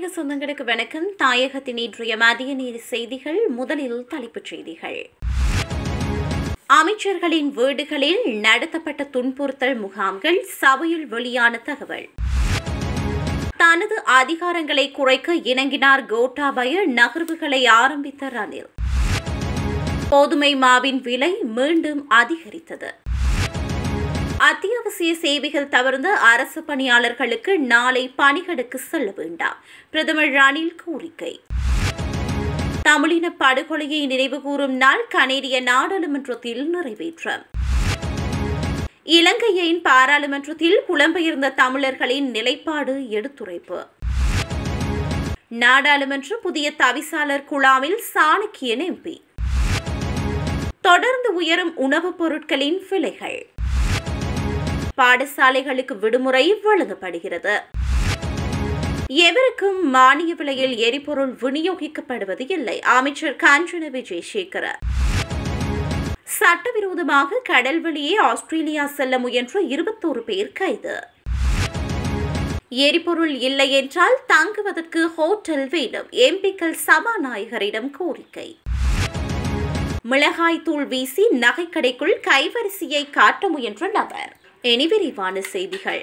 தாயக சொந்தங்களுக்கு வணக்கம் தாயகத்தின் இன்றைய மதிய நேர செய்திகள் முதலில் தலைப்புச் செய்திகள் அமைச்சர்களின் வீடுகளில் நடத்தப்பட்ட துன்புறுத்தல் முகாம்கள் சபையில் வெளியான தகவல் தனது அதிகாரங்களை குறைக்க இணங்கினார் கோட்டாபய நகர்வுகளை ஆரம்பித்த ரணில் கோதுமை மாவின் விலை மீண்டும் அதிகரித்தது அத்தியாவசிய சேவைகள் தவிர்ந்த அரசு பணியாளர்களுக்கு நாளை பணிகளுக்கு செல்ல வேண்டாம் பிரதமர் ரணில் கோரிக்கை தமிழின படுகொலையை நினைவுகூரும் நாள் கனேடிய நாடாளுமன்றத்தில் நிறைவேற்றம் இலங்கையின் பாராளுமன்றத்தில் புலம்பெயர்ந்த தமிழர்களின் நிலைப்பாடு எடுத்துரைப்பு நாடாளுமன்ற புதிய தவிசாளர் குழாமில் சாணக்கியன் எம்பி தொடர்ந்து உயரும் உணவுப் பொருட்களின் விலைகள் பாடசாலைகளுக்கு விடுமுறை வழங்கப்படுகிறது எவருக்கும் மானிய விலையில் எரிபொருள் விநியோகிக்கப்படுவது இல்லை அமைச்சர் காஞ்சன விஜயசேகர சட்டவிரோதமாக கடல் வழியே ஆஸ்திரேலியா செல்ல முயன்ற இருபத்தோரு பேர் கைது எரிபொருள் இல்லை என்றால் தங்குவதற்கு ஹோட்டல் வேண்டும் எம்பிக்கள் சபாநாயகரிடம் கோரிக்கை மிளகாய் தூள் வீசி நகைக்கடைக்குள் கைவரிசையை காட்ட முயன்ற நபர் இனி விரிவான செய்திகள்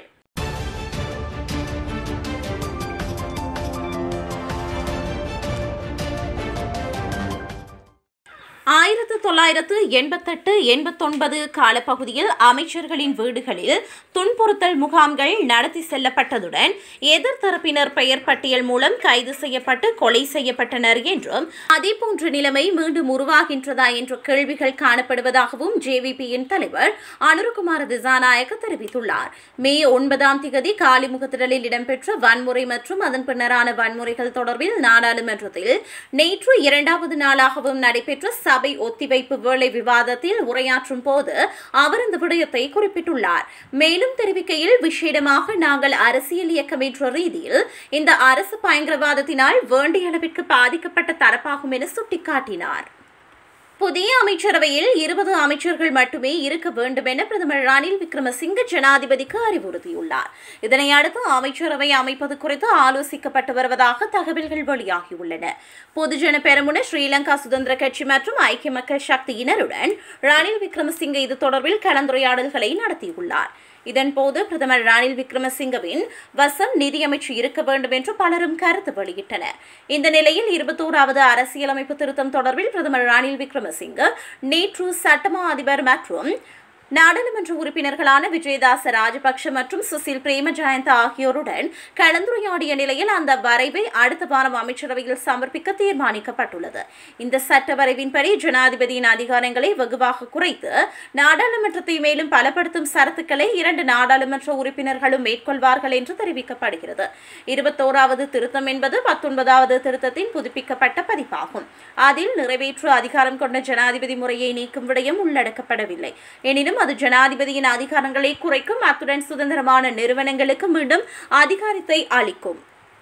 ஆயிரத்து தொள்ளாயிரத்து எண்பத்தெட்டு எண்பத்தொன்பது காலப்பகுதியில் அமைச்சர்களின் வீடுகளில் துன்புறுத்தல் முகாம்கள் நடத்தி செல்லப்பட்டதுடன் எதிர்த்தரப்பினர் பெயர் பட்டியல் மூலம் கைது செய்யப்பட்டு கொலை செய்யப்பட்டனர் என்றும் அதேபோன்ற நிலைமை மீண்டும் உருவாகின்றதா என்ற கேள்விகள் காணப்படுவதாகவும் ஜேவிபியின் தலைவர் அனுருகுமார திசாநாயக்க தெரிவித்துள்ளார் மே ஒன்பதாம் திகதி காலிமுகத்திடலில் இடம்பெற்ற வன்முறை மற்றும் அதன் பின்னரான வன்முறைகள் தொடர்பில் நாடாளுமன்றத்தில் நேற்று இரண்டாவது நாளாகவும் நடைபெற்ற சபை ஒத்திவைப்பு வேளை விவாதத்தில் உரையாற்றும் போது அவர் இந்த விடயத்தை குறிப்பிட்டுள்ளார் மேலும் தெரிவிக்கையில் விஷேடமாக நாங்கள் அரசியல் இயக்கம் என்ற ரீதியில் இந்த அரசு பயங்கரவாதத்தினால் வேண்டிய அளவிற்கு பாதிக்கப்பட்ட தரப்பாகும் என சுட்டிக்காட்டினார் புதிய அமைச்சரவையில் இருபது அமைச்சர்கள் மட்டுமே இருக்க வேண்டும் என பிரதமர் ரணில் விக்ரமசிங்க ஜனாதிபதிக்கு அறிவுறுத்தியுள்ளார் இதனை அடுத்து அமைச்சரவை அமைப்பது குறித்து ஆலோசிக்கப்பட்டு வருவதாக தகவல்கள் வெளியாகியுள்ளன பொதுஜன பெரமுன ஸ்ரீலங்கா சுதந்திர கட்சி மற்றும் ஐக்கிய மக்கள் சக்தியினருடன் ரணில் விக்ரமசிங்க இது தொடர்பில் கலந்துரையாடல்களை நடத்தியுள்ளார் இதன்போது பிரதமர் ரணில் விக்ரமசிங்கவின் வசம் நிதியமைச்சு இருக்க வேண்டும் என்று பலரும் கருத்து வெளியிட்டனர் இந்த நிலையில் இருபத்தோராவது அரசியலமைப்பு திருத்தம் தொடர்பில் பிரதமர் ரணில் விக்ரமசிங்க நேற்று சட்டமா அதிபர் மற்றும் நாடாளுமன்ற உறுப்பினர்களான விஜயதாச ராஜபக்ஷ மற்றும் சுசில் பிரேமஜயந்த ஆகியோருடன் கலந்துரையாடிய நிலையில் அந்த வரைவை அடுத்த வாரம் அமைச்சரவையில் சமர்ப்பிக்க தீர்மானிக்கப்பட்டுள்ளது இந்த சட்ட வரைவின்படி ஜனாதிபதியின் அதிகாரங்களை வெகுவாக குறைத்து நாடாளுமன்றத்தை மேலும் பலப்படுத்தும் சரத்துக்களை இரண்டு நாடாளுமன்ற உறுப்பினர்களும் மேற்கொள்வார்கள் என்று தெரிவிக்கப்படுகிறது இருபத்தோராவது திருத்தம் என்பது பத்தொன்பதாவது திருத்தத்தின் புதுப்பிக்கப்பட்ட பதிப்பாகும் அதில் நிறைவேற்று அதிகாரம் கொண்ட ஜனாதிபதி முறையை நீக்கும் விடயம் உள்ளடக்கப்படவில்லை எனினும் அது ஜனாதிபதியின் அதிகாரங்களை குறைக்கும் அத்துடன் சுதந்திரமான நிறுவனங்களுக்கு மீண்டும் அதிகாரத்தை அளிக்கும்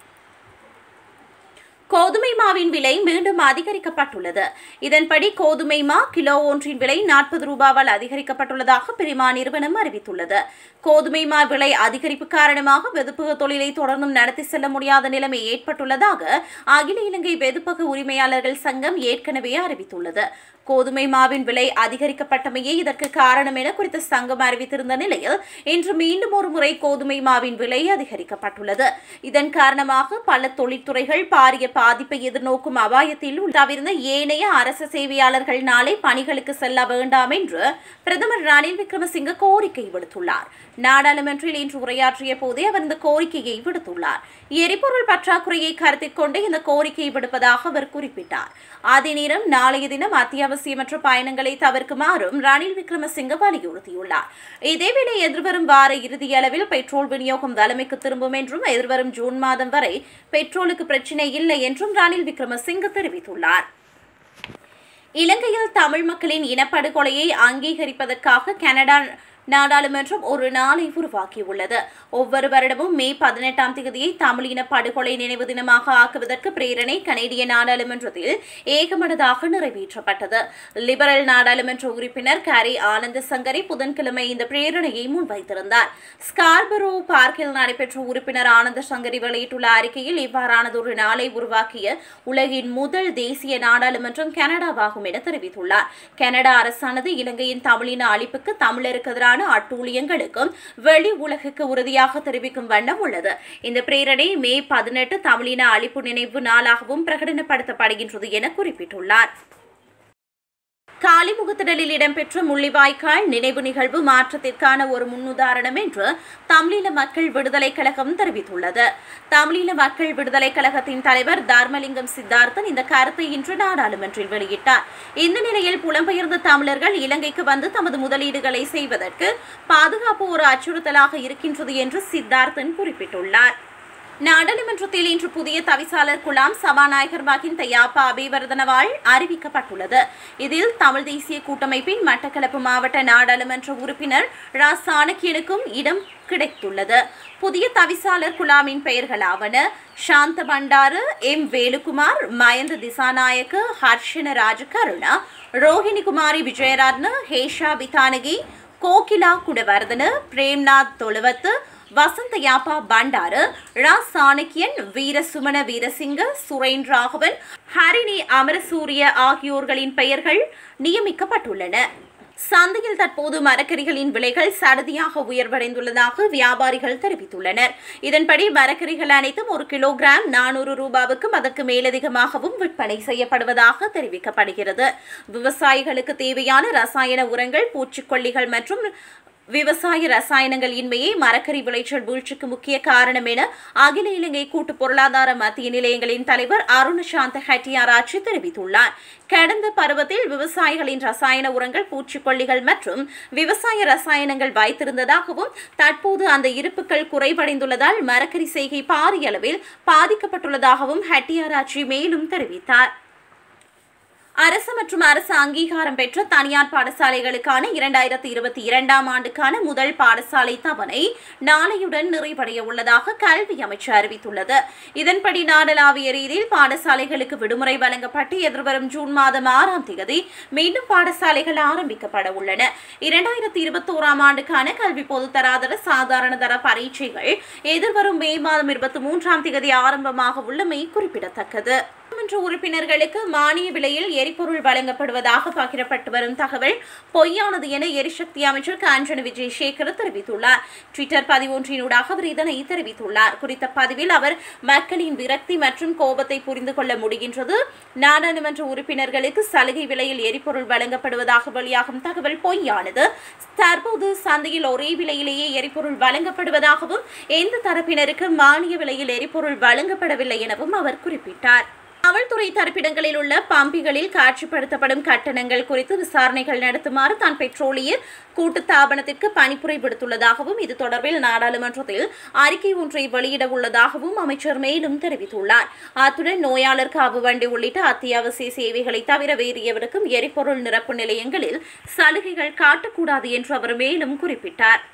கோதுமை மாவின் விலை மீண்டும் அதிகரிக்கப்பட்டுள்ளது இதன்படி கோதுமை மா கிலோ ஒன்றின் விலை நாற்பது ரூபாவால் அதிகரிக்கப்பட்டுள்ளதாக பிரிமா நிறுவனம் அறிவித்துள்ளது கோதுமை மா விலை அதிகரிப்பு காரணமாக வெதுப்பக தொழிலை தொடர்ந்தும் நடத்தி செல்ல முடியாத நிலைமை ஏற்பட்டுள்ளதாக அகில இலங்கை வெதுப்பக உரிமையாளர்கள் சங்கம் ஏற்கனவே அறிவித்துள்ளது கோதுமை மாவின் விலை அதிகரிக்கப்பட்டமையே இதற்கு காரணம் என குறித்த சங்கம் அறிவித்திருந்த நிலையில் இன்று மீண்டும் ஒரு முறை கோதுமை மாவின் விலை அதிகரிக்கப்பட்டுள்ளது இதன் காரணமாக பல தொழில்துறைகள் பாரிய பாதிப்பை எதிர்நோக்கும் அபாயத்தில் தவிர்ந்த ஏனைய அரசு சேவையாளர்கள் நாளை பணிகளுக்கு செல்ல வேண்டாம் என்று பிரதமர் ரணில் விக்ரமசிங்க கோரிக்கை விடுத்துள்ளார் நாடாளுமன்றில் இன்று உரையாற்றிய போதே அவர் இந்த கோரிக்கையை விடுத்துள்ளார் எரிபொருள் பற்றாக்குறையை கருத்தில் கொண்டு இந்த கோரிக்கையை விடுப்பதாக அவர் குறிப்பிட்டார் அதே நேரம் நாளைய தினம் அத்தியாவசியமற்ற பயணங்களை தவிர்க்குமாறும் ரணில் விக்ரமசிங்க வலியுறுத்தியுள்ளார் இதேவேளை எதிர்வரும் வார இறுதி அளவில் பெட்ரோல் விநியோகம் வலிமைக்கு திரும்பும் என்றும் எதிர்வரும் ஜூன் மாதம் வரை பெட்ரோலுக்கு பிரச்சினை இல்லை என்றும் ரணில் விக்ரமசிங்க தெரிவித்துள்ளார் இலங்கையில் தமிழ் மக்களின் இனப்படுகொலையை அங்கீகரிப்பதற்காக கனடா நாடாளுமன்றம் ஒரு நாளை உருவாக்கியுள்ளது ஒவ்வொரு வருடமும் மே பதினெட்டாம் தேதியை தமிழின படுகொலை நினைவு தினமாக ஆக்குவதற்கு பிரேரணை கனேடிய நாடாளுமன்றத்தில் ஏகமனதாக நிறைவேற்றப்பட்டது லிபரல் நாடாளுமன்ற உறுப்பினர் கரி ஆனந்த சங்கரி புதன்கிழமை இந்த பிரேரணையை முன்வைத்திருந்தார் ஸ்கார்பரோ பார்க்கில் நடைபெற்ற உறுப்பினர் ஆனந்த சங்கரி வெளியிட்டுள்ள அறிக்கையில் இவ்வாறானதொரு நாளை உருவாக்கிய உலகின் முதல் தேசிய நாடாளுமன்றம் கனடாவாகும் என தெரிவித்துள்ளார் கனடா அரசானது இலங்கையின் தமிழின அழிப்புக்கு தமிழருக்கு எதிரான அட்டூழியங்களுக்கும் வெளி உலகுக்கு உறுதியாக தெரிவிக்கும் வண்ணம் உள்ளது இந்த பிரேரணை மே பதினெட்டு தமிழின அழிப்பு நினைவு நாளாகவும் பிரகடனப்படுத்தப்படுகின்றது என குறிப்பிட்டுள்ளார் காலிமுகத்திடலில் இடம்பெற்ற முள்ளிவாய்க்கால் நினைவு நிகழ்வு மாற்றத்திற்கான ஒரு முன்னுதாரணம் என்று தமிழீழ மக்கள் விடுதலை கழகம் தெரிவித்துள்ளது தமிழீழ மக்கள் விடுதலை கழகத்தின் தலைவர் தர்மலிங்கம் சித்தார்த்தன் இந்த கருத்தை இன்று நாடாளுமன்றில் வெளியிட்டார் இந்த நிலையில் புலம்பெயர்ந்த தமிழர்கள் இலங்கைக்கு வந்து தமது முதலீடுகளை செய்வதற்கு பாதுகாப்பு ஒரு அச்சுறுத்தலாக இருக்கின்றது என்று சித்தார்த்தன் குறிப்பிட்டுள்ளார் நாடாளுமன்றத்தில் இன்று புதிய தவிசாளர் குழாம் சபாநாயகர் மகின் தயாப்பா அபிவர்தனவால் அறிவிக்கப்பட்டுள்ளது இதில் தமிழ் தேசிய கூட்டமைப்பின் மட்டக்களப்பு மாவட்ட நாடாளுமன்ற உறுப்பினர் ரா சாணக்கியனுக்கும் இடம் கிடைத்துள்ளது புதிய தவிசாளர் குழாமின் பெயர்களாவன சாந்த பண்டாரு எம் வேலுகுமார் மயந்த திசாநாயக்கு ஹர்ஷன ராஜகருணா ரோஹிணி குமாரி விஜயரத்ன ஹேஷா விதானகி கோகிலா குடவர்தன பிரேம்நாத் தொழுவத்து வசந்த யாப்பா பண்டாரு ரா சாணக்கியன் வீரசுமன வீரசிங்க சுரேன் ராகவன் ஹரிணி அமரசூரிய ஆகியோர்களின் பெயர்கள் நியமிக்கப்பட்டுள்ளன சந்தையில் தற்போது மரக்கறிகளின் விலைகள் சடதியாக உயர்வடைந்துள்ளதாக வியாபாரிகள் தெரிவித்துள்ளனர் இதன்படி மரக்கறிகள் அனைத்தும் ஒரு கிலோகிராம் நானூறு ரூபாவுக்கும் அதற்கு மேலதிகமாகவும் விற்பனை செய்யப்படுவதாக தெரிவிக்கப்படுகிறது விவசாயிகளுக்கு தேவையான ரசாயன உரங்கள் பூச்சிக்கொல்லிகள் மற்றும் விவசாய ரசாயனங்கள் இன்மையே மரக்கறி விளைச்சல் வீழ்ச்சிக்கு முக்கிய காரணம் என அகில இலங்கை கூட்டு பொருளாதார மத்திய நிலையங்களின் தலைவர் அருணசாந்த ஹட்டியாராட்சி தெரிவித்துள்ளார் கடந்த பருவத்தில் விவசாயிகளின் ரசாயன உரங்கள் பூச்சிக்கொல்லிகள் மற்றும் விவசாய ரசாயனங்கள் வைத்திருந்ததாகவும் தற்போது அந்த இருப்புகள் குறைவடைந்துள்ளதால் மரக்கறி செய்கை பாரிய அளவில் பாதிக்கப்பட்டுள்ளதாகவும் ஹட்டியாராட்சி மேலும் தெரிவித்தார் அரசு மற்றும் அரசு அங்கீகாரம் பெற்ற தனியார் பாடசாலைகளுக்கான இரண்டாயிரத்தி இருபத்தி இரண்டாம் ஆண்டுக்கான முதல் பாடசாலை தவணை நாளையுடன் நிறைவடைய உள்ளதாக கல்வி அமைச்சு அறிவித்துள்ளது இதன்படி நாடளாவிய ரீதியில் பாடசாலைகளுக்கு விடுமுறை வழங்கப்பட்டு எதிர்வரும் ஜூன் மாதம் ஆறாம் தேதி மீண்டும் பாடசாலைகள் ஆரம்பிக்கப்பட உள்ளன இரண்டாயிரத்தி இருபத்தோராம் ஆண்டுக்கான கல்வி பொதுத்தராதர சாதாரண தர பரீட்சைகள் எதிர்வரும் மே மாதம் இருபத்தி மூன்றாம் தேதி ஆரம்பமாக உள்ளமை குறிப்பிடத்தக்கது சட்டமன்ற உறுப்பினர்களுக்கு மானிய விலையில் எரிபொருள் வழங்கப்படுவதாக பகிரப்பட்டு வரும் தகவல் பொய்யானது என எரிசக்தி அமைச்சர் காஞ்சன விஜயசேகர் தெரிவித்துள்ளார் ட்விட்டர் பதிவொன்றினூடாக அவர் இதனை தெரிவித்துள்ளார் குறித்த பதிவில் அவர் மக்களின் விரக்தி மற்றும் கோபத்தை புரிந்து கொள்ள முடிகின்றது நாடாளுமன்ற உறுப்பினர்களுக்கு சலுகை விலையில் எரிபொருள் வழங்கப்படுவதாக வெளியாகும் தகவல் பொய்யானது தற்போது சந்தையில் ஒரே விலையிலேயே எரிபொருள் வழங்கப்படுவதாகவும் எந்த தரப்பினருக்கு மானிய விலையில் எரிபொருள் வழங்கப்படவில்லை எனவும் அவர் குறிப்பிட்டார் காவல்துறை தரப்பிடங்களில் உள்ள பம்பிகளில் காட்சிப்படுத்தப்படும் கட்டணங்கள் குறித்து விசாரணைகள் நடத்துமாறு தான் பெட்ரோலிய கூட்டு தாபனத்திற்கு பணிப்புரை விடுத்துள்ளதாகவும் இது தொடர்பில் நாடாளுமன்றத்தில் அறிக்கை ஒன்றை வெளியிட உள்ளதாகவும் அமைச்சர் மேலும் தெரிவித்துள்ளார் அத்துடன் நோயாளர் காவு வண்டி உள்ளிட்ட அத்தியாவசிய சேவைகளை தவிர வேறு எவருக்கும் எரிபொருள் நிரப்பு நிலையங்களில் சலுகைகள் காட்டக்கூடாது என்று அவர் மேலும் குறிப்பிட்டார்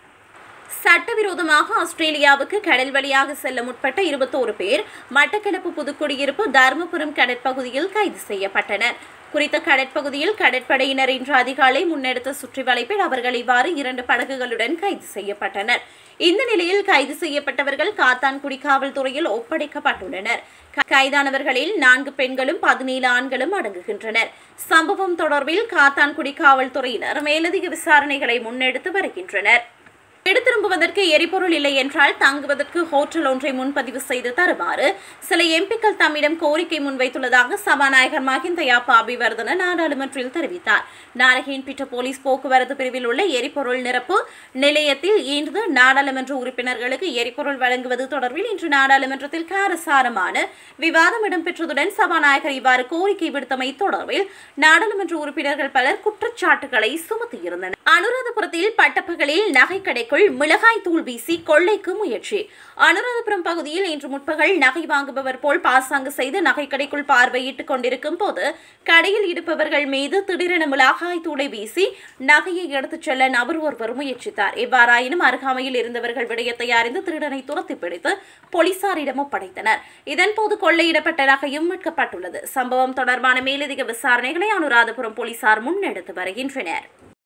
சட்டவிரோதமாக ஆஸ்திரேலியாவுக்கு கடல் வழியாக செல்ல முற்பட்ட இருபத்தோரு பேர் மட்டக்களப்பு புதுக்குடியிருப்பு தருமபுரம் கடற்பகுதியில் கைது செய்யப்பட்டனர் குறித்த கடற்பகுதியில் கடற்படையினர் இன்று அதிகாலை முன்னெடுத்த சுற்றி வளைப்பில் அவர்கள் இவ்வாறு இரண்டு படகுகளுடன் கைது செய்யப்பட்டனர் இந்த நிலையில் கைது செய்யப்பட்டவர்கள் காத்தான்குடி காவல்துறையில் ஒப்படைக்கப்பட்டுள்ளனர் கைதானவர்களில் நான்கு பெண்களும் பதினேழு ஆண்களும் அடங்குகின்றனர் சம்பவம் தொடர்பில் காத்தான்குடி காவல்துறையினர் மேலதிக விசாரணைகளை முன்னெடுத்து வருகின்றனர் வீடு திரும்புவதற்கு எரிபொருள் இல்லை என்றால் தங்குவதற்கு ஹோட்டல் ஒன்றை முன்பதிவு செய்து தருமாறு சில எம்பிக்கள் தம்மிடம் கோரிக்கை முன்வைத்துள்ளதாக சபாநாயகர் மஹிந்த யாப்பா அபிவர்தன நாடாளுமன்றில் தெரிவித்தார் நாரகின் பிட்ட போலீஸ் போக்குவரத்து பிரிவில் உள்ள எரிபொருள் நிரப்பு நிலையத்தில் இன்று நாடாளுமன்ற உறுப்பினர்களுக்கு எரிபொருள் வழங்குவது தொடர்பில் இன்று நாடாளுமன்றத்தில் காரசாரமான விவாதம் இடம்பெற்றதுடன் சபாநாயகர் இவ்வாறு கோரிக்கை விடுத்தமை தொடர்பில் நாடாளுமன்ற உறுப்பினர்கள் பலர் குற்றச்சாட்டுகளை சுமத்தியிருந்தனர் அனுராதபுரத்தில் பட்டப்பகலில் நகைக்கடைக்குள் கடைக்குள் மிளகாய் தூள் வீசி கொள்ளைக்கு முயற்சி அனுராதபுரம் பகுதியில் இன்று முற்பகல் நகை வாங்குபவர் போல் பாசாங்கு செய்து நகை கடைக்குள் பார்வையிட்டுக் கொண்டிருக்கும் போது கடையில் இருப்பவர்கள் மீது திடீரென மிளகாய் தூளை வீசி நகையை எடுத்துச் செல்ல நபர் ஒருவர் முயற்சித்தார் எவ்வாறாயினும் அருகாமையில் இருந்தவர்கள் விடயத்தை அறிந்து திருடனை துரத்தி பிடித்து போலீசாரிடம் ஒப்படைத்தனர் இதன்போது கொள்ளையிடப்பட்ட நகையும் மீட்கப்பட்டுள்ளது சம்பவம் தொடர்பான மேலதிக விசாரணைகளை அனுராதபுரம் போலீசார் முன்னெடுத்து வருகின்றனர்